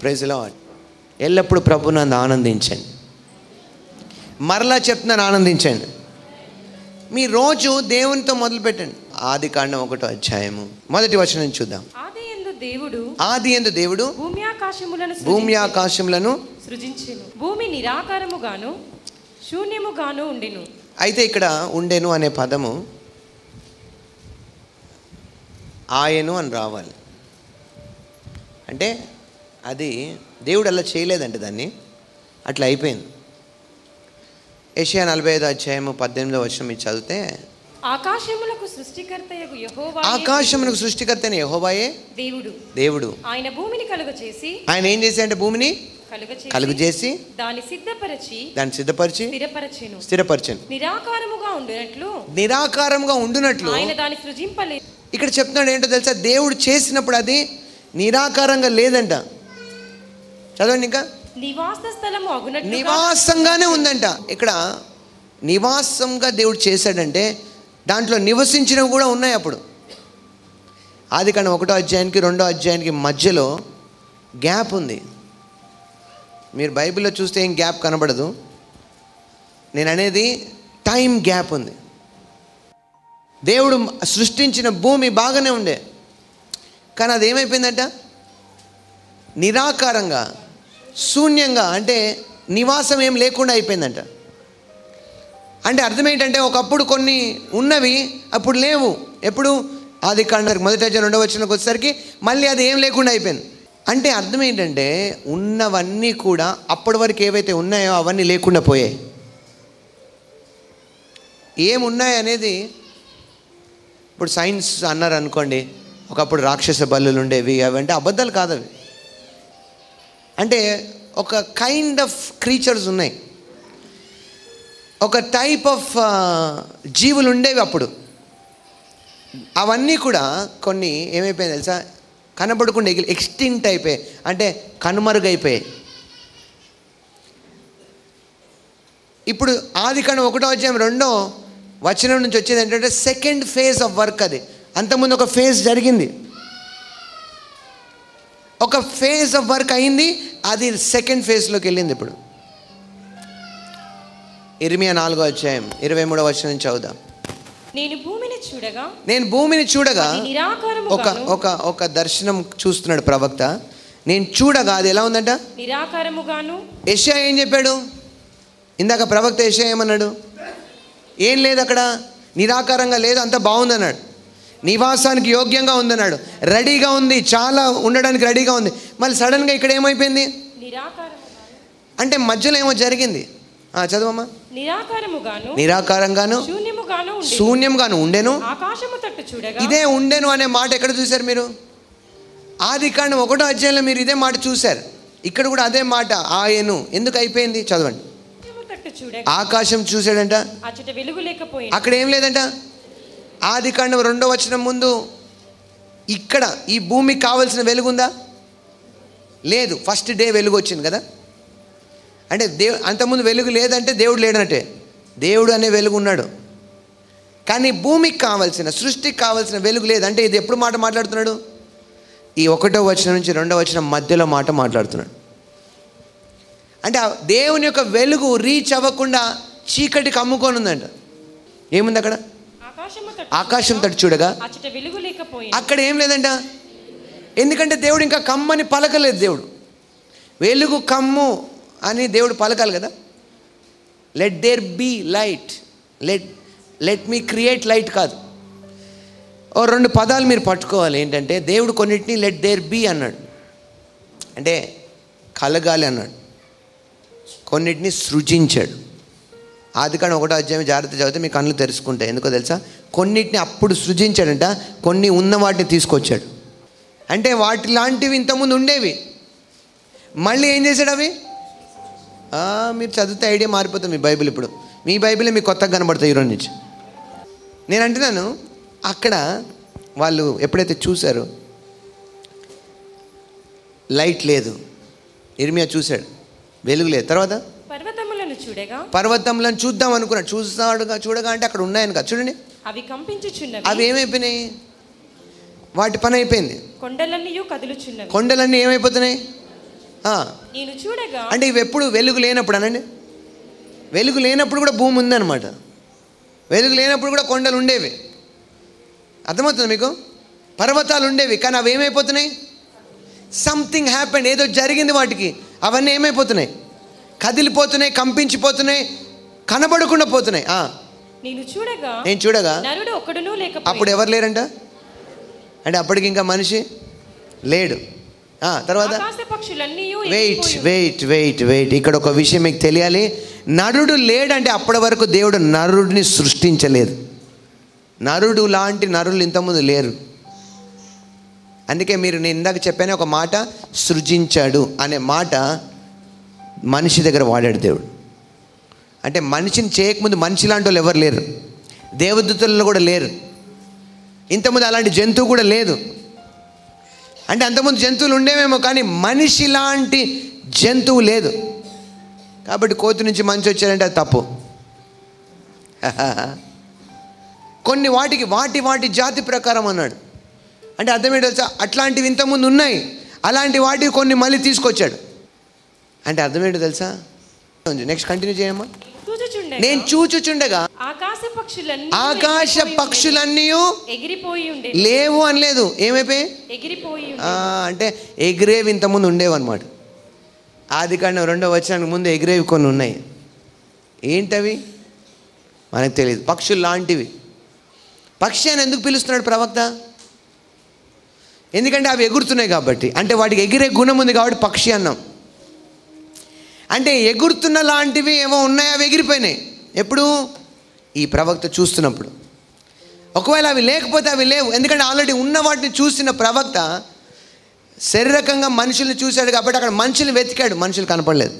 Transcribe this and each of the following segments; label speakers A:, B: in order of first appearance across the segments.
A: Praise lord ఎల్లప్పుడూ ప్రభునందు ఆనందించండి మరలా చెప్తున్నాను ఆనందించండి మీ రోజు దేవునితో మొదలుపెట్టండి ఆది కాండం ఒకటో అధ్యాయము మొదటి వచనం చూద్దాం
B: ఆది ఎందు దేవుడు
A: ఆది ఎందు దేవుడు
B: భూమి ఆకాశములను
A: భూమి
B: సృజించెను.
A: ఆకాశములను
B: సృజించెను భూమి నిరాకారముగాను శూన్యముగాను ఉండెను
A: అయితే ఇక్కడ ఉండెను అనే పదము ఆయను అని రావాలి అంటే అది దేవుడు అలా చేయలేదంట దాన్ని అట్లా అయిపోయింది ఏషియా నలభై ఐదో అధ్యాయము పద్దెనిమిదో వచ్చిన మీరు చదివితే
B: ఆకాశములకు సృష్టికర్తయగు యెహోవా
A: ఆకాశమునకు సృష్టికర్త అయిన యెహోవాయే
B: దేవుడు
A: దేవుడు
B: ఆయన భూమిని కలుగ చేసి
A: ఆయన ఏం చేశాడంటే భూమిని
B: కలుగ
A: కలుగు చేసి
B: దాన్ని సిద్ధపరచి
A: దాన్ని సిద్ధపరిచి
B: స్థిరపరచెను
A: స్థిరపరిచాను
B: నిరాకారముగా ఉండినట్లు
A: నిరాకారంగా ఉండునట్లు
B: ఆయన దాన్ని సృజింపలేదు
A: ఇక్కడ చెప్తున్నాడు ఏంటో తెలుసా దేవుడు చేసినప్పుడు అది నిరాకారంగా లేదంట చదవండి ఇంకా
B: నివాస స్థలము అగునట్లు
A: నివాసంగానే ఉందంట ఇక్కడ నివాసంగా దేవుడు చేశాడంటే దాంట్లో నివసించినవి కూడా ఉన్నాయి అప్పుడు ఆది కానీ ఒకటో అధ్యాయానికి రెండో అధ్యాయానికి మధ్యలో గ్యాప్ ఉంది మీరు బైబిల్లో చూస్తే ఏం గ్యాప్ కనబడదు నేను అనేది టైం గ్యాప్ ఉంది దేవుడు సృష్టించిన భూమి బాగానే ఉండే కానీ అది ఏమైపోయిందంట నిరాకారంగా శూన్యంగా అంటే నివాసం ఏం లేకుండా అయిపోయిందంట అంటే అర్థం ఏంటంటే ఒకప్పుడు కొన్ని ఉన్నవి అప్పుడు లేవు ఎప్పుడు ఆది కాండకి మొదటి అధ్యాయం రెండవ వచ్చినకి వచ్చేసరికి మళ్ళీ అది ఏం లేకుండా అయిపోయింది అంటే అర్థం ఏంటంటే ఉన్నవన్నీ కూడా అప్పటి వరకు ఏవైతే ఉన్నాయో అవన్నీ లేకుండా పోయాయి ఏమున్నాయి అనేది ఇప్పుడు సైన్స్ అన్నారు అనుకోండి ఒకప్పుడు రాక్షస బల్లులు ఉండేవి అవంటే అబద్ధాలు కాదు అవి అంటే ఒక కైండ్ ఆఫ్ క్రీచర్స్ ఉన్నాయి ఒక టైప్ ఆఫ్ జీవులు ఉండేవి అప్పుడు అవన్నీ కూడా కొన్ని ఏమైపోయాయి తెలుసా కనబడకుండా ఎగిలి ఎక్స్టింక్ట్ అయిపోయాయి అంటే కనుమరుగైపోయాయి ఇప్పుడు ఆది కణ ఒకటో అధ్యాయం రెండో వచనం నుంచి వచ్చేది ఏంటంటే సెకండ్ ఫేజ్ ఆఫ్ వర్క్ అది అంతకుముందు ఒక ఫేజ్ జరిగింది ఒక ఫేజ్ ఆఫ్ వర్క్ అయింది అది సెకండ్ ఫేజ్లోకి వెళ్ళింది ఇప్పుడు ఇరిమియా నాలుగో అధ్యాయం ఇరవై మూడో వచనం నుంచి చదువుదాం
B: నేను భూమిని చూడగా
A: నేను భూమిని చూడగా
B: అది
A: ఒక
B: నిరాకారముగాను
A: ఒక ఒక దర్శనం చూస్తున్నాడు ప్రవక్త నేను చూడగా అది ఎలా ఉందంట
B: నిరాకారముగాను
A: యెషయా ఏం చెప్పాడు ఇందాక ప్రవక్త యెషయా ఏమన్నాడు ఏం లేదు అక్కడ నిరాకారంగా లేదు అంత బాగుందన్నాడు నివాసానికి యోగ్యంగా ఉందన్నాడు రెడీగా ఉంది చాలా ఉండడానికి రెడీగా ఉంది మళ్ళీ సడన్గా ఇక్కడ ఏమైపోయింది
B: నిరాకారముగాను
A: అంటే మధ్యలో ఏమో జరిగింది ఆ, చదవమ్మా
B: నిరాకారముగాను
A: నిరాకారంగాను
B: శూన్యముగాను ఉండి
A: శూన్యంగాను ఉండెను
B: ఆకాశము తట్టు చూడగా
A: ఇదే ఉండెను అనే మాట ఎక్కడ చూశారు మీరు ఆది కాండం ఒకటో అధ్యాయంలో మీరు ఇదే మాట చూశారు ఇక్కడ కూడా అదే మాట ఆయను ఎందుకు అయిపోయింది చదవండి
B: ఆకాశము తట్టు చూడగా
A: ఆకాశం చూశాడంట
B: అచ్చట వెలుగు లేకపోయింది
A: అక్కడ ఏం లేదంట ఆది కాండం రెండో వచ్చిన ముందు ఇక్కడ ఈ భూమికి కావలసిన వెలుగు ఉందా లేదు ఫస్ట్ డే వెలుగు వచ్చింది కదా అంటే దేవు అంతకుముందు వెలుగు లేదంటే దేవుడు లేడనట్టే దేవుడు అనే వెలుగు ఉన్నాడు కానీ భూమికి కావాల్సిన సృష్టికి కావాల్సిన వెలుగు లేదు అంటే ఇది ఎప్పుడు మాట మాట్లాడుతున్నాడు ఈ ఒకటో వచనం నుంచి రెండో వచనం మధ్యలో మాట మాట్లాడుతున్నాడు అంటే ఆ దేవుని యొక్క వెలుగు రీచ్ అవ్వకుండా చీకటికి అమ్ముకొని ఉందంట ఏముంది అక్కడ
B: ఆకాశము తట్టు
A: ఆకాశం తట్టు చూడగా
B: అచ్చట వెలుగు లేకపోయింది
A: అక్కడ ఏం లేదంట ఎందుకంటే దేవుడు ఇంకా కమ్మని పలకలేదు దేవుడు వెలుగు కమ్ము అని దేవుడు పలకాలి కదా let there be light let let me create light కాదు ఓ రెండు పదాలు మీరు పట్టుకోవాలి ఏంటంటే దేవుడు కొన్నిటిని లెట్ దేర్ బీ అన్నాడు అంటే కలగాలి అన్నాడు కొన్నిటిని సృజించాడు ఆది కానీ ఒకటో అధ్యాయం జాగ్రత్త చదివితే మీ కళ్ళు తెరుచుకుంటాయి ఎందుకో తెలుసా కొన్నిటిని అప్పుడు సృజించాడంట కొన్ని ఉన్న వాటిని తీసుకొచ్చాడు అంటే వాటి లాంటివి ఇంతకుముందు ఉండేవి మళ్ళీ ఏం చేశాడు అవి ఆ, మీరు చదివితే ఐడియా మారిపోతుంది మీ బైబిల్ ఇప్పుడు మీ బైబిలే మీకు కొత్తగా కనబడతాయి ఈరోజు నుంచి నేను అంటున్నాను అక్కడ వాళ్ళు ఎప్పుడైతే చూశారో లైట్ లేదు ఇర్మియా చూశాడు వెలుగు లేదు తర్వాత
B: పర్వతములను చూడగా
A: పర్వతంలో చూద్దాం అనుకున్నాడు చూస్తాడుగా చూడగా అంటే అక్కడ ఉన్నాయని కదా చూడండి
B: అవి కంపించుచున్నవి
A: అవి ఏమైపోయినాయి వాటి పని అయిపోయింది
B: కొండలన్నీ కదులుచున్నవి
A: కొండలన్నీ ఏమైపోతున్నాయి ఆ,
B: నేను చూడగా
A: అంటే ఇవి ఎప్పుడు వెలుగు లేనప్పుడు అనండి వెలుగు లేనప్పుడు కూడా భూమి ఉందన్నమాట వెలుగు లేనప్పుడు కూడా కొండలు ఉండేవి అర్థమవుతుంది మీకు పర్వతాలు ఉండేవి కానీ అవి ఏమైపోతున్నాయి సంథింగ్ హ్యాపెండ్ ఏదో జరిగింది వాటికి అవన్నీ ఏమైపోతున్నాయి కదిలిపోతున్నాయి కంపించిపోతున్నాయి కనబడకుండా పోతున్నాయి ఆ,
B: నేను చూడగా
A: నేను చూడగా
B: నరుడు ఒక్కడునూ
A: అప్పుడు
B: లేకపోయి
A: ఎవరు లేరంట అంటే అప్పటికి ఇంకా మనిషి లేడు ఆ, తర్వాత
B: ఆకాశ పక్షులన్నీ
A: వెయిట్ వెయిట్ వెయిట్ వెయిట్ ఇక్కడ ఒక విషయం మీకు తెలియాలి నరుడు లేడంటే అప్పటి వరకు దేవుడు నరుడిని సృష్టించలేదు నరుడు లాంటి నరులు ఇంతకుముందు లేరు అందుకే మీరు నేను ఇందాక చెప్పాను ఒక మాట సృజించాడు అనే మాట మనిషి దగ్గర వాడాడు దేవుడు అంటే మనిషిని చేయకముందు మనిషి లాంటి వాళ్ళు ఎవరు లేరు దేవదూతల్లో కూడా లేరు ఇంతకుముందు అలాంటి జంతువు కూడా లేదు అంటే అంతకుముందు జంతువులు ఉండేవేమో కానీ మనిషి లాంటి జంతువు లేదు కాబట్టి కోతి నుంచి మనిషి వచ్చారంటే అది తప్పు కొన్ని వాటికి వాటి వాటి జాతి ప్రకారం అన్నాడు అంటే అర్థం ఏంటో తెలుసా అట్లాంటివి ఇంతకుముందు ఉన్నాయి అలాంటి వాటివి కొన్ని మళ్ళీ తీసుకొచ్చాడు అంటే అర్థం ఏంటో తెలుసా నెక్స్ట్ కంటిన్యూ చేయమ్మా
B: చూచుచుండగా
A: నేను చూచుచుండగా
B: ఆకాశ పక్షులన్నీ
A: ఆకాశ
B: ఎగిరిపోయి ఉండేవి.
A: పక్షులన్నీ
B: ఎగిరిపోయి ఉండే
A: లేవు అనలేదు ఏమైపోయి
B: ఎగిరిపోయి
A: ఆ, అంటే ఎగిరేవి ఇంతకుముందు ఉండేవన్నమాట ఆది కాండం రెండో వచ్చడానికి ముందు ఎగిరేవి కొన్ని ఉన్నాయి ఏంటవి మనకు తెలియదు పక్షులు లాంటివి పక్షి అని ఎందుకు పిలుస్తున్నాడు ప్రవక్త ఎందుకంటే అవి ఎగురుతున్నాయి కాబట్టి అంటే వాటికి ఎగిరే గుణం ఉంది కాబట్టి పక్షి అన్నాం అంటే ఎగురుతున్న లాంటివి ఏమో ఉన్నాయి అవి ఎగిరిపోయినాయి ఎప్పుడు ఈ ప్రవక్త చూస్తున్నప్పుడు ఒకవేళ అవి లేకపోతే అవి లేవు ఎందుకంటే ఆల్రెడీ ఉన్న వాటిని చూసిన ప్రవక్త శారీరకంగా మనుషుల్ని చూశాడు కాబట్టి అక్కడ మనుషుల్ని వెతికాడు మనుషులు కనపడలేదు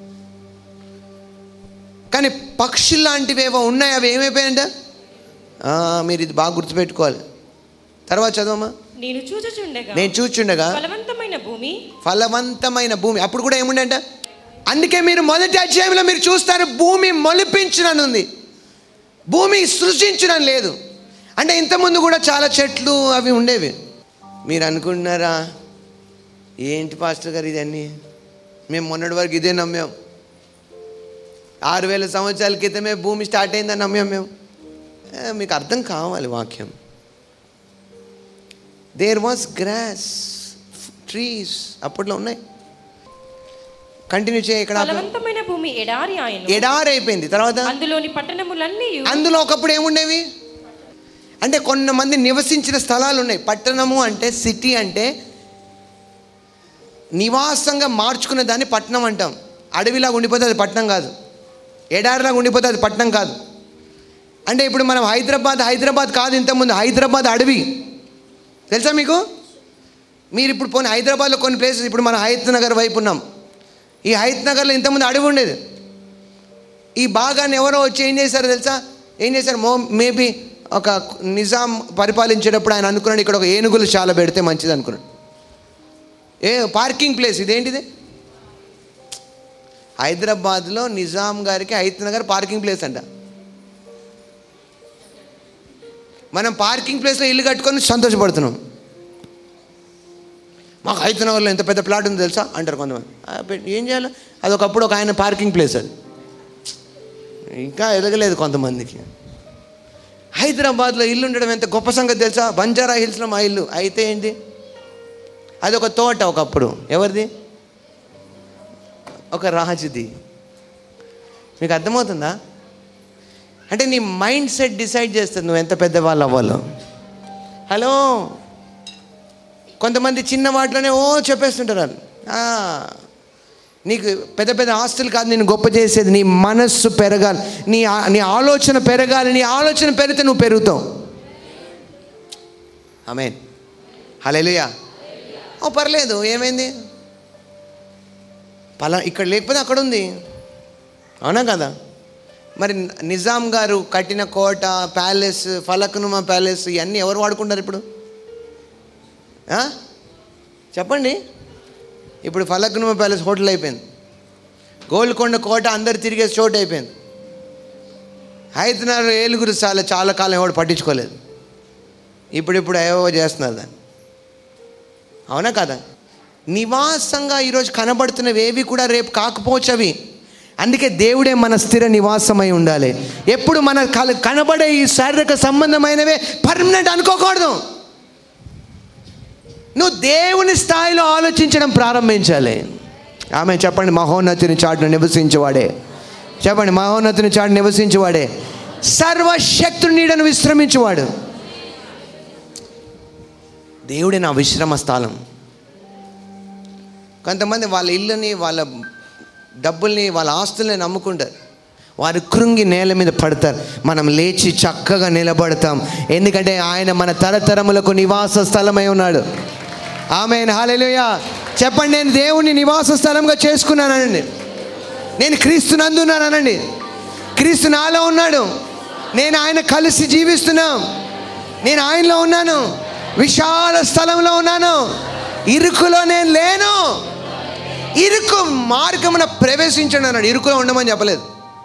A: కానీ పక్షులు లాంటివి ఏవో ఉన్నాయి అవి ఏమైపోయాయంట ఆ, మీరు ఇది బాగా గుర్తుపెట్టుకోవాలి తర్వాత చదవమ్మా
B: నేను చూచుచుండగా
A: నేను చూచుండగా
B: ఫలవంతమైన భూమి
A: ఫలవంతమైన భూమి అప్పుడు కూడా ఏముండంట అందుకే మీరు మొదటి అధ్యాయంలో మీరు చూస్తారు భూమి మొలిపించడం ఉంది భూమి సృష్టించడం లేదు అంటే ఇంతకుముందు కూడా చాలా చెట్లు అవి ఉండేవి మీరు అనుకుంటున్నారా ఏంటి పాస్టర్ గారు ఇదన్నీ మేము మొన్నటి వరకు ఇదే నమ్మాం ఆరు వేల సంవత్సరాల క్రితమే భూమి స్టార్ట్ అయిందని నమ్మాం మేము ఏ, మీకు అర్థం కావాలి వాక్యం దేర్ వాస్ గ్రాస్ ట్రీస్ అప్పట్లో ఉన్నాయి కంటిన్యూ చేయ ఇక్కడ ఆపు.
B: ఫలవంతమైన భూమి ఎడారి ఆయన
A: ఎడారి అయిపోయింది తర్వాత
B: అందులోని పట్టణములన్నీ
A: అందులో ఒకప్పుడు ఏముండేవి అంటే కొంతమంది నివసించిన స్థలాలు ఉన్నాయి పట్టణము అంటే సిటీ అంటే నివాసంగా మార్చుకునే దాన్ని పట్టణం అంటాం అడవిలాగా ఉండిపోతే అది పట్టణం కాదు ఎడారిలాగా ఉండిపోతే అది పట్టణం కాదు అంటే ఇప్పుడు మనం హైదరాబాద్ హైదరాబాద్ కాదు ఇంతకుముందు హైదరాబాద్ అడవి తెలుసా మీకు మీరు ఇప్పుడు పోనీ హైదరాబాద్లో కొన్ని ప్లేసెస్ ఇప్పుడు మన హైత్ నగర్ వైపు ఉన్నాం ఈ హైత్ నగర్లో ఇంతకుముందు అడవి ఉండేది ఈ భాగాన్ని ఎవరో వచ్చి ఏం చేశారో తెలుసా ఏం చేశారు మో మేబీ ఒక నిజాం పరిపాలించేటప్పుడు ఆయన అనుకున్నాడు ఇక్కడ ఒక ఏనుగులు చాలా పెడితే మంచిది అనుకున్నాడు ఏ పార్కింగ్ ప్లేస్ ఇదేంటిది హైదరాబాద్లో నిజాం గారికి హైత్ నగర్ పార్కింగ్ ప్లేస్ అంట మనం పార్కింగ్ ప్లేస్లో ఇల్లు కట్టుకొని సంతోషపడుతున్నాం మాకు హైత్ నగర్లో ఎంత పెద్ద ప్లాట్ ఉంది తెలుసా అంటారు కొంతమంది ఆ, పె- ఏం చేయాలి అది ఒకప్పుడు ఒక ఆయన పార్కింగ్ ప్లేస్ అది ఇంకా ఎదగలేదు కొంతమందికి హైదరాబాద్లో ఇల్లు ఉండడం ఎంత గొప్ప సంగతి తెలుసా బంజారా హిల్స్లో మా ఇల్లు అయితే ఏంటి అది ఒక తోట ఒకప్పుడు ఎవరిది ఒక రాజుది మీకు అర్థమవుతుందా అంటే నీ మైండ్ సెట్ డిసైడ్ చేస్తుంది నువ్వు ఎంత పెద్దవాళ్ళు అవ్వాలో హలో కొంతమంది చిన్న వాటిలోనే ఓ చెప్పేస్తుంటారు వాళ్ళు. ఆ, నీకు పెద్ద పెద్ద ఆస్తులు కాదు నేను గొప్ప చేసేది నీ మనస్సు పెరగాలి నీ ఆ- నీ ఆలోచన పెరగాలి నీ ఆలోచన పెరిగితే నువ్వు పెరుగుతావు ఆమెన్ హలేలుయా ఓ పర్లేదు ఏమైంది పలా ఇక్కడ లేకపోతే అక్కడ ఉంది అవునా కదా మరి నిజాం గారు కట్టిన కోట ప్యాలెస్ ఫలక్నుమా ప్యాలెస్ ఇవన్నీ ఎవరు వాడుకుంటారు ఇప్పుడు ఆ? చెప్పండి ఇప్పుడు ఫలక్నుమా ప్యాలెస్ హోటల్ అయిపోయింది గోల్కొండ కోట అందరు తిరిగే చోటు అయిపోయింది హైదరాబాద్ ఏలుగురు చాలా చాలా కాలం ఎవడు పట్టించుకోలేదు ఇప్పుడు ఇప్పుడు ఏవో చేస్తున్నారు దాన్ని అవునా కదా నివాసంగా ఈరోజు కనబడుతున్నవి ఏవి కూడా రేపు కాకపోవచ్చు అవి అందుకే దేవుడే మన స్థిర నివాసమై ఉండాలి ఎప్పుడు మన కల- కనబడే ఈ శారీరక సంబంధమైనవే పర్మనెంట్ అనుకోకూడదు నువ్వు దేవుని స్థాయిలో ఆలోచించడం ప్రారంభించాలి ఆమె చెప్పండి మహోన్నతిని చాటును నివసించేవాడే చెప్పండి మహోన్నతిని చాటు నివసించేవాడే సర్వశక్తుని నీడను విశ్రమించేవాడు దేవుడే నా విశ్రమ స్థలం కొంతమంది వాళ్ళ ఇల్లుని వాళ్ళ డబ్బుల్ని వాళ్ళ ఆస్తుల్ని నమ్ముకుంటారు వారు కృంగి నేల మీద పడతారు మనం లేచి చక్కగా నిలబడతాం ఎందుకంటే ఆయన మన తరతరములకు నివాస స్థలమై ఉన్నాడు ఆమె హాలెలుయా చెప్పండి నేను దేవుని నివాస స్థలంగా చేసుకున్నానండి నేను క్రీస్తు నందున్నానండి క్రీస్తు నాలో ఉన్నాడు నేను ఆయన కలిసి జీవిస్తున్నాం నేను ఆయనలో ఉన్నాను విశాల స్థలంలో ఉన్నాను ఇరుకులో నేను లేను ఇరుకు మార్గమున ప్రవేశించండి అన్నాడు ఇరుకులో ఉండమని చెప్పలేదు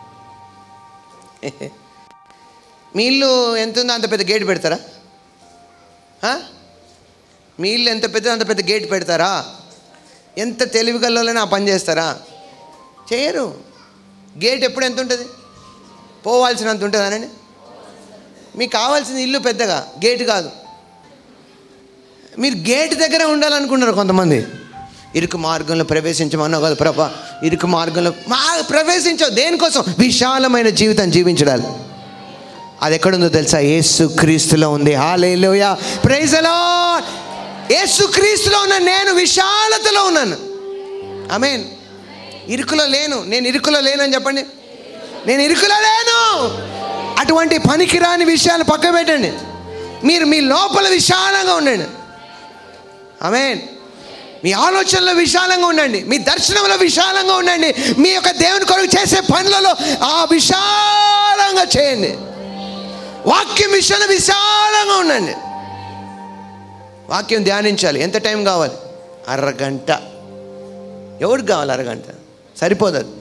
A: మీ ఇల్లు ఎంత ఉందో అంత పెద్ద గేట్ పెడతారా ఆ? మీ ఇల్లు ఎంత పెద్ద అంత పెద్ద గేట్ పెడతారా ఎంత తెలివిగల్లోనే ఆ పని చేస్తారా చేయరు గేట్ ఎప్పుడు ఎంత ఉంటుంది పోవాల్సినంత ఉంటుంది అనండి మీకు కావాల్సింది ఇల్లు పెద్దగా గేట్ కాదు మీరు గేట్ దగ్గర ఉండాలనుకుంటారు కొంతమంది ఇరుకు మార్గంలో ప్రవేశించమన్నావు కదా ప్రభా ఇరుకు మార్గంలో మా ప్రవేశించవు దేనికోసం విశాలమైన జీవితం జీవించడాలి అది ఎక్కడుందో తెలుసా యేసు క్రీస్తులో ఉంది హాలేలోయ ప్రైజ్ యేసు క్రీస్తులో ఉన్న నేను విశాలతలో ఉన్నాను మీన్ ఇరుకులో లేను నేను ఇరుకులో లేనని చెప్పండి నేను ఇరుకులో లేను అటువంటి పనికిరాని విషయాలు పక్క పెట్టండి మీరు మీ లోపల విశాలంగా ఉండండి ఆమెన్ మీ ఆలోచనలో విశాలంగా ఉండండి మీ దర్శనంలో విశాలంగా ఉండండి మీ యొక్క దేవుని కొరకు చేసే పనులలో ఆ విశాలంగా చేయండి వాక్యం విషయంలో విశాలంగా ఉండండి వాక్యం ధ్యానించాలి ఎంత టైం కావాలి అరగంట ఎవరికి కావాలి అరగంట సరిపోదు అది.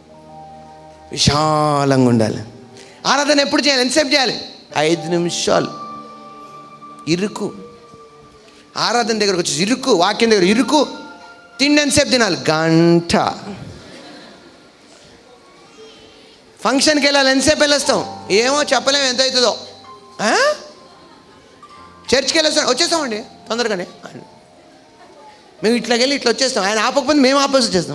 A: విశాలంగా ఉండాలి ఆరాధన ఎప్పుడు చేయాలి ఎంతసేపు చేయాలి ఐదు నిమిషాలు ఇరుకు ఆరాధన దగ్గరకు వచ్చి ఇరుకు వాక్యం దగ్గర ఇరుకు తిండి ఎంతసేపు తినాలి గంట ఫంక్షన్కి వెళ్ళాలి ఎంతసేపు వెళ్ళొస్తాం ఏమో చెప్పలేము ఎంత అవుతుందో ఆ? చర్చ్కి వెళ్ళొస్తాం వచ్చేస్తామండి తొందరగానే మేము ఇట్లాకి వెళ్ళి ఇట్లా వచ్చేస్తాం ఆయన ఆపకపోతే మేము ఆపేసి వచ్చేస్తాం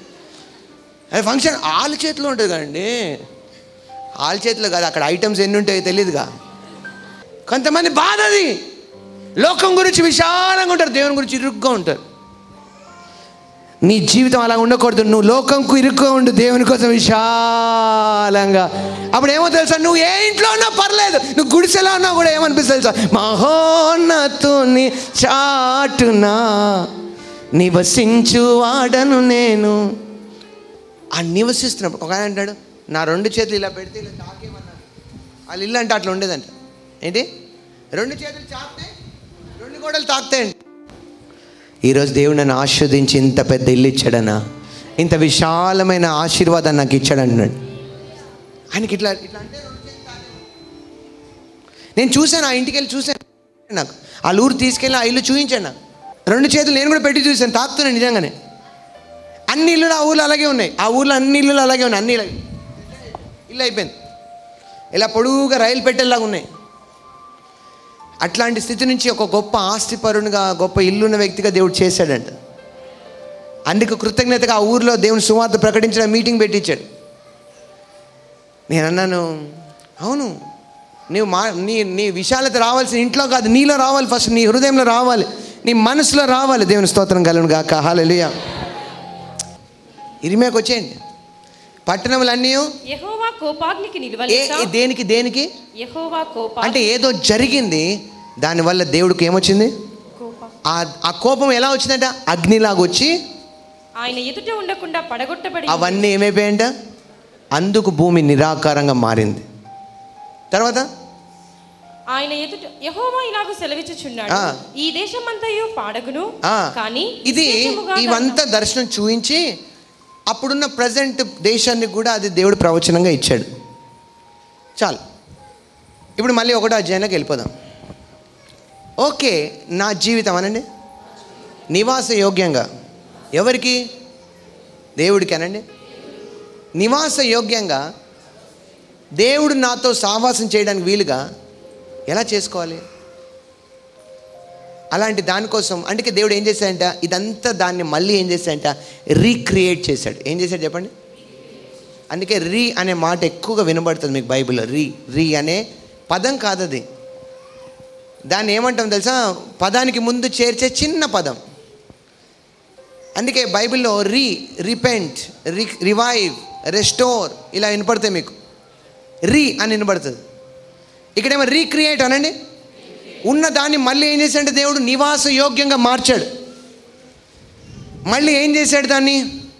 A: అది ఫంక్షన్ వాళ్ళ చేతిలో ఉంటుంది కదండి వాళ్ళ చేతిలో కాదు అక్కడ ఐటమ్స్ ఎన్ని ఉంటాయో తెలియదుగా కొంతమంది బాధ అది లోకం గురించి విశాలంగా ఉంటారు దేవుని గురించి ఇరుగ్గా ఉంటారు నీ జీవితం అలా ఉండకూడదు నువ్వు లోకంకు ఇరుగ్గా ఉండు దేవుని కోసం విశాలంగా అప్పుడు ఏమో తెలుసా నువ్వు ఏ ఇంట్లో ఉన్నా పర్లేదు నువ్వు గుడిసెలో ఉన్నా కూడా ఏమనిపిస్తుంది తెలుసా మహోన్నతుని చాటునా నివసించు వాడను నేను ఆ నివసిస్తున్నప్పుడు ఒక ఆయన అంటాడు నా రెండు చేతులు ఇలా పెడితే ఇలా తాకేమన్నాడు వాళ్ళ ఇల్లు అంటే అట్లా ఉండేదంట ఏంటి రెండు చేతులు చాపితే రెండు గోడలు తాకుతాయండి ఈరోజు దేవుడు నన్ను ఆస్వాదించి ఇంత పెద్ద ఇల్లు ఇచ్చాడనా ఇంత విశాలమైన ఆశీర్వాదాన్ని నాకు ఇచ్చాడంటున్నాడు ఆయనకి ఇట్లా ఇట్లా అంటే రెండు చేతులు తాకేమో. నేను చూశాను ఆ ఇంటికి వెళ్ళి చూశాను నాకు వాళ్ళ ఊరు తీసుకెళ్ళి ఆ ఇల్లు చూపించాను నాకు రెండు చేతులు నేను కూడా పెట్టి చూశాను తాకుతున్నాను నిజంగానే అన్ని ఇల్లులు ఆ ఊర్లో అలాగే ఉన్నాయి ఆ ఊర్లో అన్ని ఇల్లులు అలాగే ఉన్నాయి అన్ని ఇలాగే ఇల్లు అయిపోయింది ఇలా పొడుగుగా రైలు పెట్టేలాగా ఉన్నాయి అట్లాంటి స్థితి నుంచి ఒక గొప్ప ఆస్తిపరునిగా గొప్ప ఇల్లున్న వ్యక్తిగా దేవుడు చేశాడంట అందుకు కృతజ్ఞతగా ఆ ఊర్లో దేవుని సువార్త ప్రకటించిన మీటింగ్ పెట్టించాడు నేను అన్నాను అవును నీవు మా నీ నీ విశాలత రావాల్సిన ఇంట్లో కాదు నీలో రావాలి ఫస్ట్ నీ హృదయంలో రావాలి నీ మనసులో రావాలి దేవుని స్తోత్రం కలను గాక హాలెలుయా ఇరిమేకి వచ్చేయండి పట్టణములన్నీ
B: యెహోవా కోపాగ్నికి
A: ఏ
B: నిలువలేక
A: ఏ- దేనికి దేనికి
B: యెహోవా కోప
A: అంటే ఏదో జరిగింది దానివల్ల దేవుడికి ఏమొచ్చింది
B: కోప
A: ఆ ఆ కోపం ఎలా వచ్చిందంట అగ్నిలాగా వచ్చి
B: ఆయన ఎదుట ఉండకుండా పడగొట్టబడి
A: అవన్నీ ఏమైపోయాయంట అందుకు భూమి నిరాకారంగా మారింది తర్వాత
B: ఆయన ఎదుట యెహోవా ఇలాగ సెలవిచ్చుచున్నాడు
A: ఆ.
B: ఈ దేశమంతయు పాడగును
A: ఆ,
B: కానీ
A: ఇది
B: విశేషముగా
A: ఇవంతా దర్శనం చూయించి అప్పుడున్న ప్రజెంట్ దేశానికి కూడా అది దేవుడు ప్రవచనంగా ఇచ్చాడు చాలు ఇప్పుడు మళ్ళీ ఒకటో అధ్యాయంలోకి వెళ్ళిపోదాం ఓకే నా జీవితం అనండి నివాస యోగ్యంగా ఎవరికి దేవుడికి అనండి నివాస యోగ్యంగా దేవుడు నాతో సావాసం చేయడానికి వీలుగా ఎలా చేసుకోవాలి అలాంటి దానికోసం అందుకే దేవుడు ఏం చేశాడంట ఇదంతా దాన్ని మళ్ళీ ఏం చేశాడంట రీక్రియేట్ చేశాడు ఏం చేశాడు చెప్పండి అందుకే రీ అనే మాట ఎక్కువగా వినబడుతుంది మీకు బైబిల్లో రీ రీ అనే పదం కాదు అది దాన్ని ఏమంటాం తెలుసా పదానికి ముందు చేర్చే చిన్న పదం అందుకే బైబిల్లో re repent re revive restore ఇలా వినపడతాయి మీకు రీ అని వినపడుతుంది ఇక్కడేమో రీక్రియేట్ అనండి ఉన్న దాన్ని మళ్ళీ ఏం చేశాడంటే దేవుడు నివాస యోగ్యంగా మార్చాడు మళ్ళీ ఏం చేశాడు దాన్ని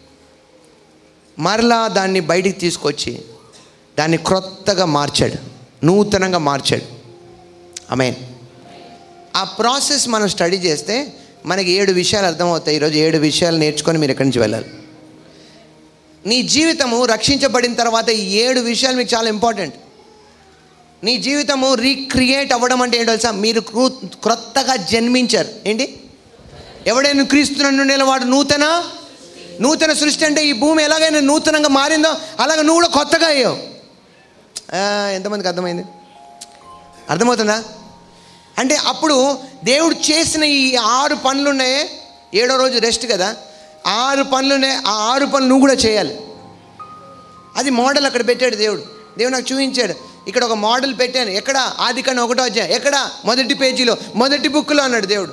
A: మరలా దాన్ని బయటికి తీసుకొచ్చి దాన్ని క్రొత్తగా మార్చాడు నూతనంగా మార్చాడు ఆమె ఆ ప్రాసెస్ మనం స్టడీ చేస్తే మనకి ఏడు విషయాలు అర్థమవుతాయి ఈరోజు ఏడు విషయాలు నేర్చుకొని మీరు ఎక్కడి నుంచి వెళ్ళాలి నీ జీవితము రక్షించబడిన తర్వాత ఈ ఏడు విషయాలు మీకు చాలా ఇంపార్టెంట్ నీ జీవితము రీక్రియేట్ అవ్వడం అంటే ఏంటో తెలుసా మీరు క్రూ- క్రొత్తగా జన్మించారు ఏంటి ఎవడైనా క్రీస్తున్న వాడు నూతన నూతన సృష్టి అంటే ఈ భూమి ఎలాగైనా నూతనంగా మారిందో అలాగ నువ్వు కూడా కొత్తగా అయ్యావు ఆ, ఎంతమందికి అర్థమైంది అర్థమవుతుందా అంటే అప్పుడు దేవుడు చేసిన ఈ ఆరు పనులు ఉన్నాయే ఏడో రోజు రెస్ట్ కదా ఆరు పనులు ఉన్నాయి ఆ ఆరు పనులు నువ్వు కూడా చేయాలి అది మోడల్ అక్కడ పెట్టాడు దేవుడు దేవుడు నాకు చూపించాడు ఇక్కడ ఒక మోడల్ పెట్టాను ఎక్కడ ఆది కన్నా ఒకటో అధ్యాయం ఎక్కడ మొదటి పేజీలో మొదటి బుక్లో అన్నాడు దేవుడు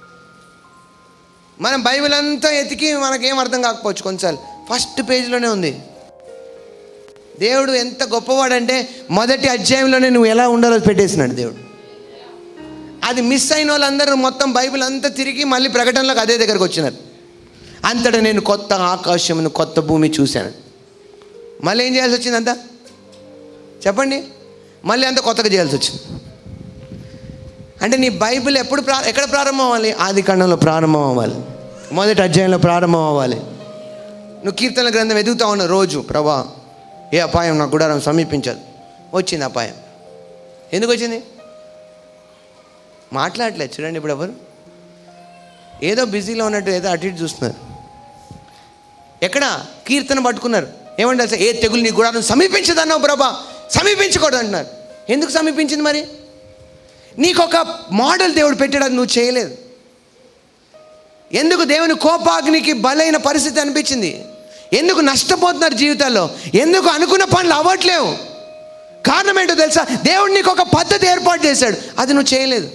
A: మనం బైబిల్ అంతా ఎతికి మనకేం అర్థం కాకపోవచ్చు కొన్నిసార్లు ఫస్ట్ పేజీలోనే ఉంది దేవుడు ఎంత గొప్పవాడంటే మొదటి అధ్యాయంలోనే నువ్వు ఎలా ఉండాలో పెట్టేసినాడు దేవుడు అది మిస్ అయిన వాళ్ళందరూ మొత్తం బైబిల్ అంతా తిరిగి మళ్ళీ ప్రకటనలోకి అదే దగ్గరకు వచ్చినారు అంతటా నేను కొత్త ఆకాశమును కొత్త భూమి చూశాను మళ్ళీ ఏం చేయాల్సి వచ్చింది అంతా చెప్పండి మళ్ళీ అంతా కొత్తగా చేయాల్సి వచ్చింది అంటే నీ బైబిల్ ఎప్పుడు ప్రా ఎక్కడ ప్రారంభం అవ్వాలి ఆది కాండంలో ప్రారంభం అవ్వాలి మొదటి అధ్యాయంలో ప్రారంభం అవ్వాలి నువ్వు కీర్తన గ్రంథం ఎదుగుతా ఉన్నావు రోజు ప్రభా ఏ అపాయం నా గుడారం సమీపించదు వచ్చింది అపాయం ఎందుకు వచ్చింది మాట్లాడలేదు చూడండి ఇప్పుడు ఎవరు ఏదో బిజీలో ఉన్నట్టు ఏదో అటు ఇటు చూస్తున్నారు ఎక్కడ కీర్తన పట్టుకున్నారు ఏమంటే అసలు ఏ తెగులు నీ గుడారం సమీపించదన్నావు ప్రభా సమీపించకూడదు అంటున్నారు ఎందుకు సమీపించింది మరి నీకు ఒక మోడల్ దేవుడు పెట్టాడు అది నువ్వు చేయలేదు ఎందుకు దేవుని కోపాగ్నికి బలైన పరిస్థితి అనిపించింది ఎందుకు నష్టపోతున్నారు జీవితాల్లో ఎందుకు అనుకున్న పనులు అవ్వట్లేవు కారణం ఏంటో తెలుసా దేవుడు నీకు ఒక పద్ధతి ఏర్పాటు చేశాడు అది నువ్వు చేయలేదు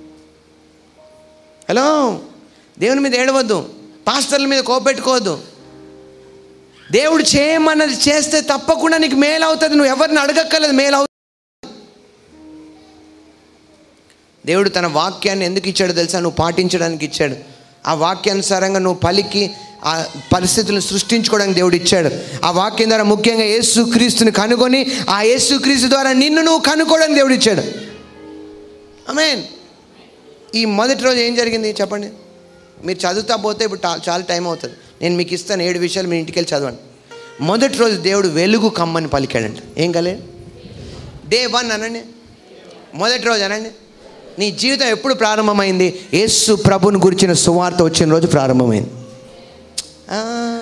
A: హలో దేవుని మీద ఏడవద్దు పాస్టర్ల మీద కోపెట్టుకోవద్దు దేవుడు చేయమన్నది చేస్తే తప్పకుండా నీకు మేలు అవుతుంది నువ్వు ఎవరిని అడగక్కర్లేదు మేలు అవుతుంది దేవుడు తన వాక్యాన్ని ఎందుకు ఇచ్చాడో తెలుసా నువ్వు పాటించడానికి ఇచ్చాడు ఆ వాక్యానుసారంగా నువ్వు పలికి ఆ పరిస్థితులను సృష్టించుకోవడానికి దేవుడు ఇచ్చాడు ఆ వాక్యం ద్వారా ముఖ్యంగా యేసు క్రీస్తుని కనుగొని ఆ యేసు క్రీస్తు ద్వారా నిన్ను నువ్వు కనుక్కోవడానికి దేవుడు ఇచ్చాడు ఆమేన్ ఈ మొదటి రోజు ఏం జరిగింది చెప్పండి మీరు చదువుతా పోతే ఇప్పుడు టా- చాలా టైం అవుతుంది నేను మీకు ఇస్తాను ఏడు విషయాలు మీ ఇంటికి వెళ్ళి చదవండి మొదటి రోజు దేవుడు వెలుగు కమ్మని పలికాడంట ఏం కలే డే వన్ అనండి మొదటి రోజు అనండి నీ జీవితం ఎప్పుడు ప్రారంభమైంది యేసు ప్రభుని గురించిన సువార్త వచ్చిన రోజు ప్రారంభమైంది ఆ.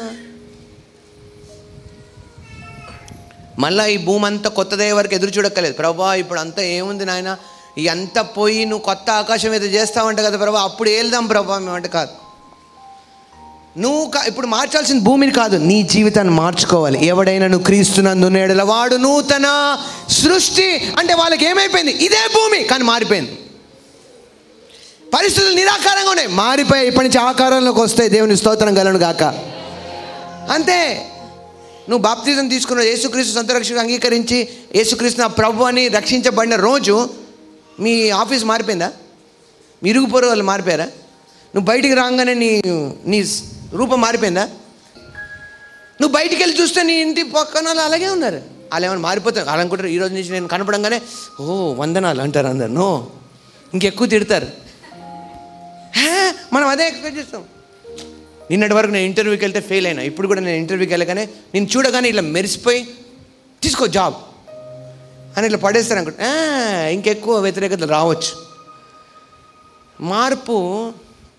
A: మళ్ళా ఈ భూమి అంతా కొత్తదే వరకు ఎదురు చూడక్కలేదు ప్రభా ఇప్పుడు అంతా ఏముంది నాయన ఈ అంతా పోయి నువ్వు కొత్త ఆకాశం ఏదో చేస్తావంట కదా ప్రభా అప్పుడు వెళ్దాం ప్రభా మేమంటే కాదు నువ్వు కా- ఇప్పుడు మార్చాల్సిన భూమిని కాదు నీ జీవితాన్ని మార్చుకోవాలి ఎవడైనా నువ్వు క్రీస్తునందు నేడల వాడు నూతన సృష్టి అంటే వాళ్ళకి ఏమైపోయింది ఇదే భూమి కానీ మారిపోయింది పరిస్థితులు నిరాకారంగా ఉన్నాయి మారిపోయి ఇప్పటి నుంచి ఆకారంలోకి వస్తాయి దేవుని స్తోత్రం గలను గాక అంతే నువ్వు బాప్తిజం తీసుకున్న యేసుక్రీస్తు సొంత రక్షకు అంగీకరించి యేసుక్రీస్తు నా ప్రభు అని రక్షించబడిన రోజు మీ ఆఫీస్ మారిపోయిందా మీ ఇరుగు పొరుగు వాళ్ళు మారిపోయారా నువ్వు బయటికి రాగానే నీ నీ రూపం మారిపోయిందా నువ్వు బయటికి వెళ్ళి చూస్తే నీ ఇంటి పక్కన వాళ్ళు అలాగే ఉన్నారు వాళ్ళు ఏమైనా మారిపోతారు వాళ్ళు అనుకుంటారు ఈ రోజు నుంచి నేను కనపడంగానే ఓ వందనాలు అంటారు అందరు నో ఇంకెక్కువ తిడతారు హే, మనం అదే ఎక్స్పెక్ట్ చేస్తాం నిన్నటి వరకు నేను ఇంటర్వ్యూకి వెళ్తే ఫెయిల్ అయినా ఇప్పుడు కూడా నేను ఇంటర్వ్యూకి వెళ్ళగానే నేను చూడగానే ఇలా మెరిసిపోయి తీసుకో జాబ్ అని ఇట్లా పడేస్తారు అనుకుంటా "ఆ, ఇంకెక్కువ వ్యతిరేకత రావచ్చు మార్పు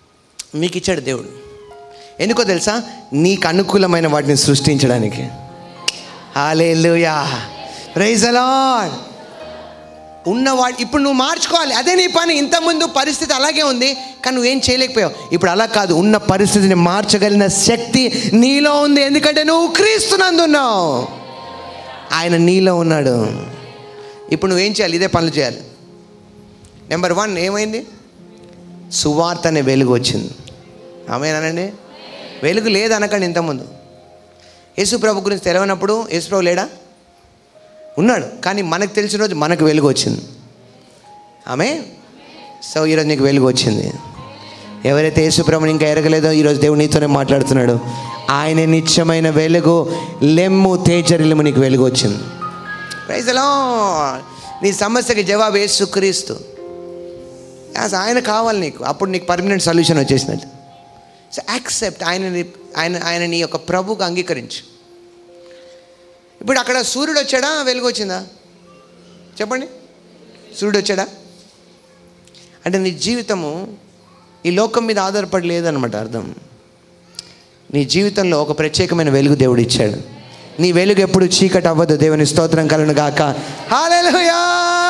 A: మీకు ఇచ్చాడు దేవుడు ఎందుకో తెలుసా నీకు అనుకూలమైన వాటిని సృష్టించడానికి హాలేలుయా ప్రైజ్ అలాడ్ ఉన్నవాడు ఇప్పుడు నువ్వు మార్చుకోవాలి అదే నీ పని ఇంతకుముందు పరిస్థితి అలాగే ఉంది కానీ నువ్వేం చేయలేకపోయావు ఇప్పుడు అలా కాదు ఉన్న పరిస్థితిని మార్చగలిగిన శక్తి నీలో ఉంది ఎందుకంటే నువ్వు క్రీస్తునందున్నావు ఆయన నీలో ఉన్నాడు ఇప్పుడు నువ్వేం చేయాలి ఇదే పనులు చేయాలి నెంబర్ వన్ ఏమైంది సువార్త అనే వెలుగు వచ్చింది ఆమెనండి వెలుగు లేదనకండి ఇంతకుముందు యేసు ప్రభు గురించి తెలియనప్పుడు యేసు ప్రభు లేడా ఉన్నాడు కానీ మనకు తెలిసిన రోజు మనకు వెలుగు వచ్చింది ఆమె సో ఈరోజు నీకు వెలుగు వచ్చింది ఎవరైతే యేసుప్రభుని ఇంకా ఎరగలేదో ఈరోజు దేవుడు నీతోనే మాట్లాడుతున్నాడు ఆయన నిత్యమైన వెలుగు లెమ్ము తేజరిల్ము నీకు వెలుగు వచ్చింది ప్రైజలో నీ సమస్యకి జవాబు యేసుక్రీస్తు యాస్ ఆయన కావాలి నీకు అప్పుడు నీకు పర్మనెంట్ సొల్యూషన్ వచ్చేసినట్టు సో యాక్సెప్ట్ ఆయనని ఆయన ఆయన నీ యొక్క ప్రభుకు అంగీకరించు ఇప్పుడు అక్కడ సూర్యుడు వచ్చాడా వెలుగు వచ్చిందా చెప్పండి సూర్యుడు వచ్చాడా అంటే నీ జీవితము ఈ లోకం మీద ఆధారపడి లేదనమాట అర్థం నీ జీవితంలో ఒక ప్రత్యేకమైన వెలుగు దేవుడు ఇచ్చాడు నీ వెలుగు ఎప్పుడు చీకటి అవ్వదు దేవుని స్తోత్రం కలను గాక హల్లెలూయా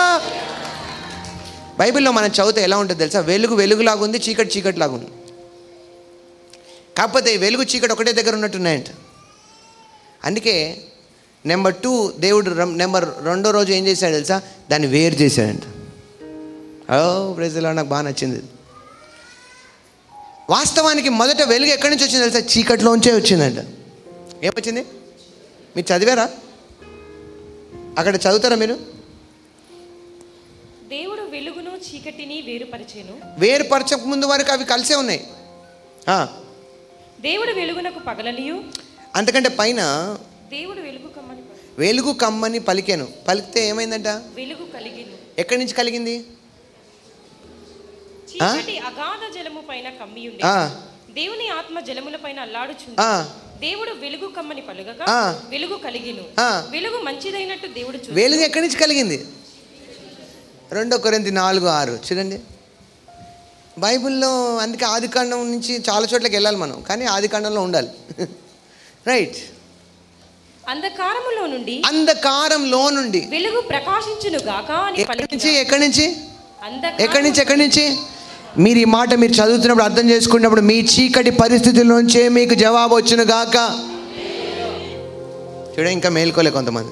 A: బైబిల్లో మనం చదివితే ఎలా ఉంటుంది తెలుసా వెలుగు వెలుగులాగా ఉంది చీకటి చీకటి లాగా ఉంది కాకపోతే ఈ వెలుగు చీకటి ఒకటే దగ్గర ఉన్నట్టున్నాయంట అందుకే నెంబర్ టూ దేవుడు రం- నెంబర్ రెండో రోజు ఏం చేశాడు తెలుసా దాన్ని వేరు చేశాడంట ఓ ప్రజలో నాకు బాగా నచ్చింది వాస్తవానికి మొదట వెలుగు ఎక్కడి నుంచి వచ్చింది తెలుసా చీకటిలోంచే వచ్చిందంట ఏమొచ్చింది మీరు చదివారా అక్కడ చదువుతారా మీరు
B: దేవుడు వెలుగును చీకటిని వేరుపరిచెను
A: వేరుపరచక ముందు వరకు అవి కలిసే ఉన్నాయి ఆ,
B: దేవుడు వెలుగునకు పగలనియు
A: అంతకంటే పైన
B: దేవుడు వెలుగు కమ్మని ప-
A: వెలుగు కమ్మని పలికాను పలికితే ఏమైందంట
B: వెలుగు కలిగిను
A: ఎక్కడి నుంచి కలిగింది
B: చీకటి అగాధ జలము పైన కమ్మి ఉండే
A: ఆ,
B: దేవుని ఆత్మ జలముల పైన అల్లాడుచుంది
A: ఆ,
B: దేవుడు వెలుగు కమ్మని పలుగగా
A: ఆ.
B: వెలుగు కలిగిను
A: ఆ.
B: వెలుగు మంచిదైనట్టు దేవుడు చూ
A: వెలుగు ఎక్కడి నుంచి కలిగింది రెండో కొరింది నాలుగు ఆరు చూడండి బైబిల్లో అందుకే ఆదికాండం నుంచి చాలా చోట్లకి వెళ్ళాలి మనం కానీ ఆదికాండంలో ఉండాలి రైట్
B: అంధకారములో నుండి
A: అంధకారంలో నుండి
B: వెలుగు ప్రకాశించును గాక అని
A: ఎక్కడి నుంచి
B: పలికిన
A: ఎక్కడి నుంచి
B: అంధకారము-
A: ఎక్కడి నుంచి ఎక్కడి నుంచి మీరు ఈ మాట మీరు చదువుతున్నప్పుడు అర్థం చేసుకున్నప్పుడు మీ చీకటి పరిస్థితుల్లోంచే మీకు జవాబు వచ్చును గాక చూడ ఇంకా మేల్కోలే కొంతమంది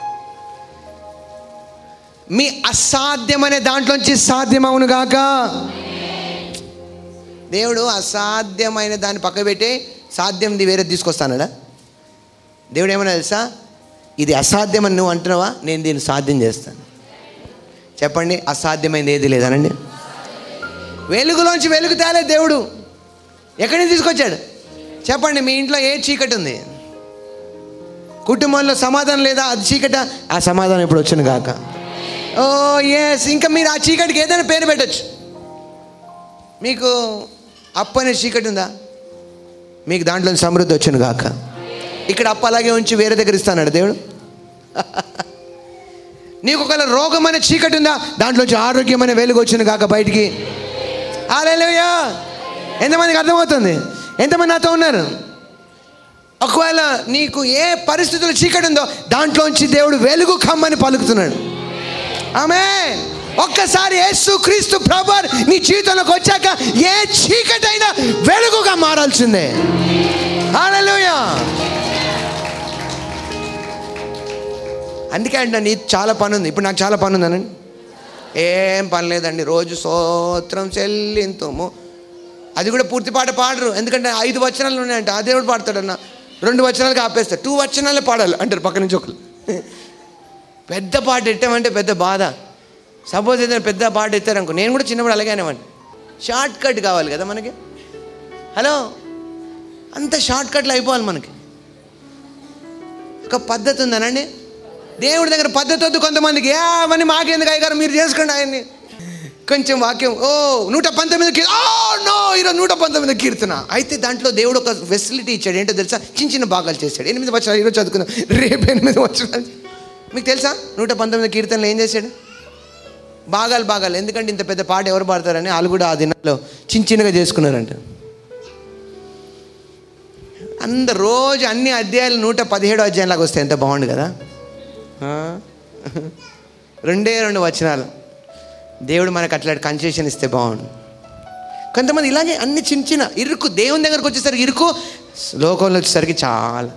A: మీ అసాధ్యమనే దాంట్లోంచి సాధ్యమవును గాక దేవుడు అసాధ్యమైన దాన్ని పక్క పెట్టి సాధ్యంది వేరే తీసుకొస్తానడా దేవుడు ఏమన్నా తెలుసా ఇది అసాధ్యమని నువ్వు అంటున్నావా నేను దీన్ని సాధ్యం చేస్తాను చెప్పండి అసాధ్యమైనది ఏది లేదనండి వెలుగులోంచి వెలుగు తేలే దేవుడు ఎక్కడి నుంచి తీసుకొచ్చాడు చెప్పండి మీ ఇంట్లో ఏ చీకటి ఉంది కుటుంబంలో సమాధానం లేదా అది చీకట ఆ సమాధానం ఇప్పుడు వచ్చును కాక ఓ ఎస్ ఇంకా మీరు ఆ చీకటికి ఏదైనా పేరు పెట్టచ్చు మీకు అప్పు అనే చీకటి ఉందా మీకు దాంట్లో సమృద్ధి వచ్చును కాక ఇక్కడ అప్పు అలాగే ఉంచి వేరే దగ్గర ఇస్తాడు దేవుడు నీకు ఒకవేళ రోగం అనే చీకటి ఉందా దాంట్లోంచి ఆరోగ్యమైన వెలుగు వచ్చింది కాక బయటికి ఆలేలుయా ఎంతమందికి అర్థమవుతుంది ఎంతమంది నాతో ఉన్నారు ఒకవేళ నీకు ఏ పరిస్థితుల్లో చీకటి ఉందో దాంట్లోంచి దేవుడు వెలుగు కమ్మని పలుకుతున్నాడు ఆమె ఒక్కసారి యేసు క్రీస్తు ప్రభర్ నీ జీవితంలోకి వచ్చాక ఏ చీకటైనా వెలుగుగా మారాల్సిందే హల్లెలూయా అందుకే అండి నీ చాలా పని ఉంది ఇప్పుడు నాకు చాలా పని ఉందనండి ఏం పని లేదండి రోజు స్తోత్రం చెల్లింతుము అది కూడా పూర్తి పాట పాడరు ఎందుకంటే ఐదు వచనాలు ఉన్నాయంట ఆ దేవుడు పాడతాడన్న రెండు వచనాలకి ఆపేస్తాడు టూ వచనాలే పాడాలి అంటారు పక్క నుంచి ఒకరు పెద్ద పాట ఎట్టామంటే పెద్ద బాధ సపోజ్ ఏదైనా పెద్ద పాట ఎత్తారనుకో నేను కూడా చిన్నప్పుడు అలాగే అనేవాడిని షార్ట్ కట్ కావాలి కదా మనకి హలో అంత షార్ట్ కట్లు అయిపోవాలి మనకి ఒక పద్ధతి ఉందనండి దేవుడి దగ్గర పద్ధతి వద్దు కొంతమందికి ఏ అవన్నీ మాకెందుకు అయ్యారు మీరు చేసుకోండి ఆయన్ని కొంచెం వాక్యం ఓ నూట పంతొమ్మిది కీ ఓ నో ఈరోజు నూట పంతొమ్మిది కీర్తన అయితే దాంట్లో దేవుడు ఒక ఫెసిలిటీ ఇచ్చాడు ఏంటో తెలుసా చిన్న చిన్న భాగాలు చేశాడు ఎనిమిది వచ్చాడు ఈరోజు చదువుకుందాం రేపు ఎనిమిది వచ్చాడు మీకు తెలుసా నూట పంతొమ్మిది కీర్తనలు ఏం చేశాడు భాగాలు భాగాలు ఎందుకంటే ఇంత పెద్ద పాట ఎవరు పాడతారని వాళ్ళు కూడా ఆ దినాల్లో చిన్న చిన్నగా చేసుకున్నారంట అందరు రోజు అన్ని అధ్యాయాలు నూట పదిహేడు అధ్యాయంలాగా వస్తాయి ఎంత బాగుండు కదా ఆ? రెండే రెండు వచనాలు దేవుడు మనకు అట్లాంటి కన్సెషన్ ఇస్తే బాగుండు కొంతమంది ఇలాగే అన్ని చిన్న చిన్న ఇరుకు దేవుని దగ్గరకు వచ్చేసరికి ఇరుకు లోకంలో వచ్చేసరికి చాలా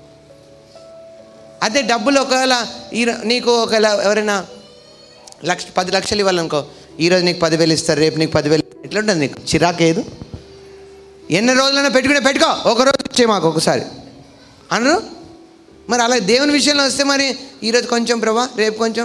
A: అదే డబ్బులు ఒకవేళ ఈ నీకు ఒకవేళ ఎవరైనా లక్ష పది లక్షలు ఇవ్వాలనుకో ఈరోజు నీకు పదివేలు ఇస్తారు రేపు నీకు పదివేలు ఎట్లా ఉంటుంది నీకు చిరాకు ఏదు ఎన్ని రోజులైనా పెట్టుకునే పెట్టుకో ఒక రోజు వచ్చే మాకు ఒకసారి అనరు మరి అలా దేవుని విషయంలో వస్తే మరి ఈరోజు కొంచెం ప్రభా రేపు కొంచెం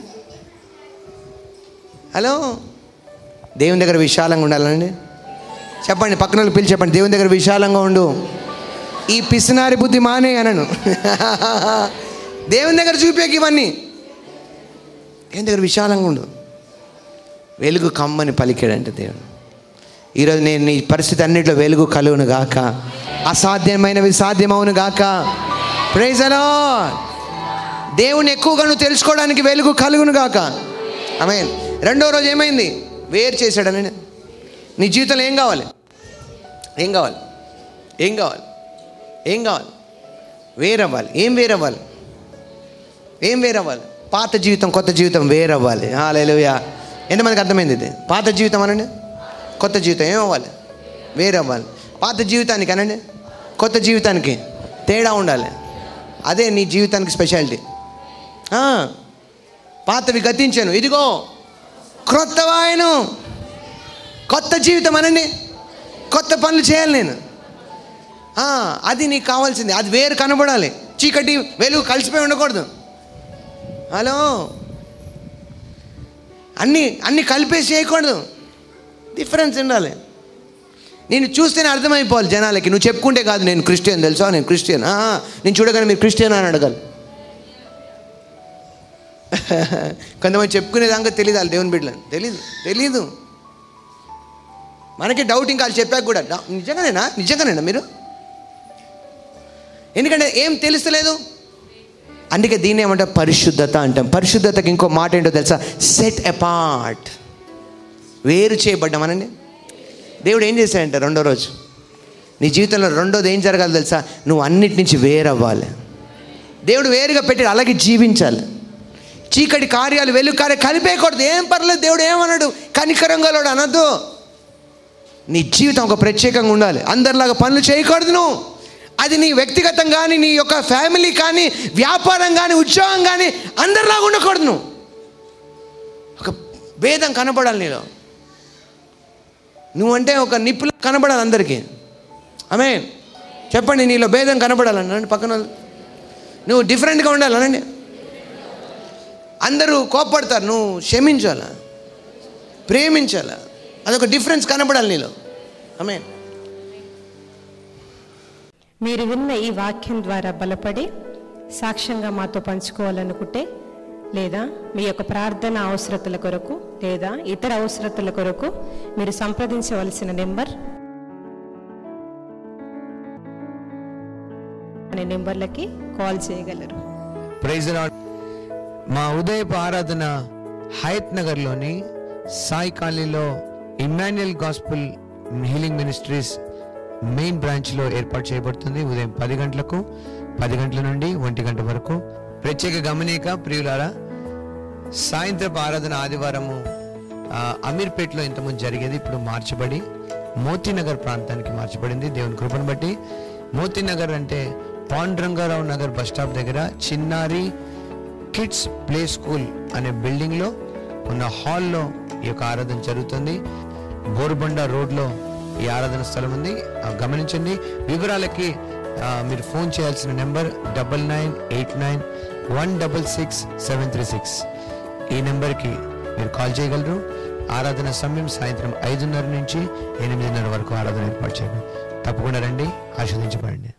A: హలో దేవుని దగ్గర విశాలంగా ఉండాలండి చెప్పండి పక్కన వాళ్ళు పిలిచి చెప్పండి దేవుని దగ్గర విశాలంగా ఉండు ఈ పిసినారి బుద్ధి మానే అనను దేవుని దగ్గర చూపేకి ఇవన్నీ దేవుని దగ్గర విశాలంగా ఉండు వెలుగు కమ్మని పలికాడంటే దేవుడు ఈరోజు నేను నీ పరిస్థితి అన్నింటిలో వెలుగు కలుగును గాక అసాధ్యమైనవి సాధ్యమవును గాక ప్రైజ్ అలా దేవుని ఎక్కువగా నువ్వు తెలుసుకోవడానికి వెలుగు కలుగును గాక ఆమె రెండో రోజు ఏమైంది వేరు చేశాడని నీ జీవితంలో ఏం కావాలి ఏం కావాలి ఏం కావాలి ఏం కావాలి వేరవ్వాలి ఏం వేరవ్వాలి ఏం వేరవ్వాలి పాత జీవితం కొత్త జీవితం వేరవ్వాలి హాలేలుయా ఎంతమందికి అర్థమైంది ఇది పాత జీవితం అనండి కొత్త జీవితం ఏమవ్వాలి వేరవ్వాలి పాత జీవితానికి అనండి కొత్త జీవితానికి తేడా ఉండాలి అదే నీ జీవితానికి స్పెషాలిటీ ఆ, పాతవి గతించాను ఇదిగో క్రొత్త వాయను కొత్త జీవితం అనండి కొత్త పనులు చేయాలి నేను ఆ, అది నీకు కావాల్సింది అది వేరు కనబడాలి చీకటి వెలుగు కలిసిపోయి ఉండకూడదు హలో అన్నీ అన్నీ కలిపేసి చేయకూడదు డిఫరెన్స్ ఉండాలి నేను చూస్తేనే అర్థమైపోవాలి జనాలకి నువ్వు చెప్పుకుంటే కాదు నేను క్రిస్టియన్ తెలుసా నేను క్రిస్టియన్ ఆ, నేను చూడగానే మీరు క్రిస్టియన్ అని అడగాలి కొంతమంది చెప్పుకునే దాకా తెలియదు వాళ్ళు దేవుని బిడ్డలని తెలీదు తెలీదు మనకి డౌట్ ఇంకా వాళ్ళు చెప్పాక కూడా "డా- నిజంగానేనా నిజంగానేనా మీరు ఎందుకంటే ఏం తెలుస్తలేదు అందుకే దీన్ని ఏమంటాం పరిశుద్ధత అంటాం పరిశుద్ధతకి ఇంకో మాట ఏంటో తెలుసా సెట్ అపార్ట్ వేరు చేయబడ్డాం అనండి దేవుడు ఏం చేశాడంటే రెండో రోజు నీ జీవితంలో రెండోది ఏం జరగాలి తెలుసా నువ్వు అన్నిటి నుంచి వేరవ్వాలి దేవుడు వేరుగా పెట్టి అలాగే జీవించాలి చీకటి కార్యాలు వెలుగు కార్యాలు కలిపేయకూడదు ఏం పర్లేదు దేవుడు ఏమన్నాడు కనికరంగలోడు అనద్దు నీ జీవితం ఒక ప్రత్యేకంగా ఉండాలి అందరిలాగా పనులు చేయకూడదు నువ్వు అది నీ వ్యక్తిగతం కానీ నీ యొక్క ఫ్యామిలీ కానీ వ్యాపారం కానీ ఉద్యోగం కానీ అందరిలాగా ఉండకూడదు నువ్వు ఒక భేదం కనపడాలి నీలో నువ్వంటే ఒక నిప్పులు కనపడాలి అందరికీ ఆమె చెప్పండి నీలో భేదం కనపడాలనండి పక్కన వాళ్ళు. నువ్వు డిఫరెంట్గా ఉండాలనండి అందరూ కోప్పడతారు నువ్వు క్షమించాలా ప్రేమించాలా అదొక డిఫరెన్స్ కనపడాలి నీలో ఆమె
C: మీరు విన్న ఈ వాక్యం ద్వారా బలపడి సాక్ష్యంగా మాతో పంచుకోవాలనుకుంటే లేదా మీ యొక్క ప్రార్థన అవసరతల కొరకు లేదా ఇతర అవసరతల కొరకు మీరు సంప్రదించవలసిన నెంబర్ అనే నెంబర్లకి కాల్ చేయగలరు
D: ప్రైజ్ లార్డ్ మా ఉదయపు ఆరాధన హయత్ నగర్లోని సాయి కాలనీలో Emmanuel gospel healing ministries main బ్రాంచ్లో ఏర్పాటు చేయబడుతుంది ఉదయం పది గంటలకు పది గంటల నుండి ఒంటి గంట వరకు ప్రత్యేక గమనిక ప్రియులారా సాయంత్రపు ఆరాధన ఆదివారము ఆ, అమీర్పేట్లో ఇంతకుముందు జరిగేది ఇప్పుడు మార్చబడి మోతీనగర్ ప్రాంతానికి మార్చబడింది దేవుని కృపను బట్టి మోతీనగర్ అంటే పాండురంగారావు నగర్ బస్ స్టాప్ దగ్గర చిన్నారి కిడ్స్ ప్లే స్కూల్ అనే బిల్డింగ్లో ఉన్న హాల్లో ఈ యొక్క ఆరాధన జరుగుతుంది బోర్బండ రోడ్లో ఈ ఆరాధన స్థలం ఉంది ఆ, గమనించండి వివరాలకి ఆ, మీరు ఫోన్ చేయాల్సిన number double nine eight nine one double six seven three six ఈ నెంబర్కి మీరు కాల్ చేయగలరు ఆరాధన సమయం సాయంత్రం ఐదున్నర నుంచి ఎనిమిదిన్నర వరకు ఆరాధన ఏర్పాటు చేయండి తప్పకుండా రండి ఆస్వాదించబడండి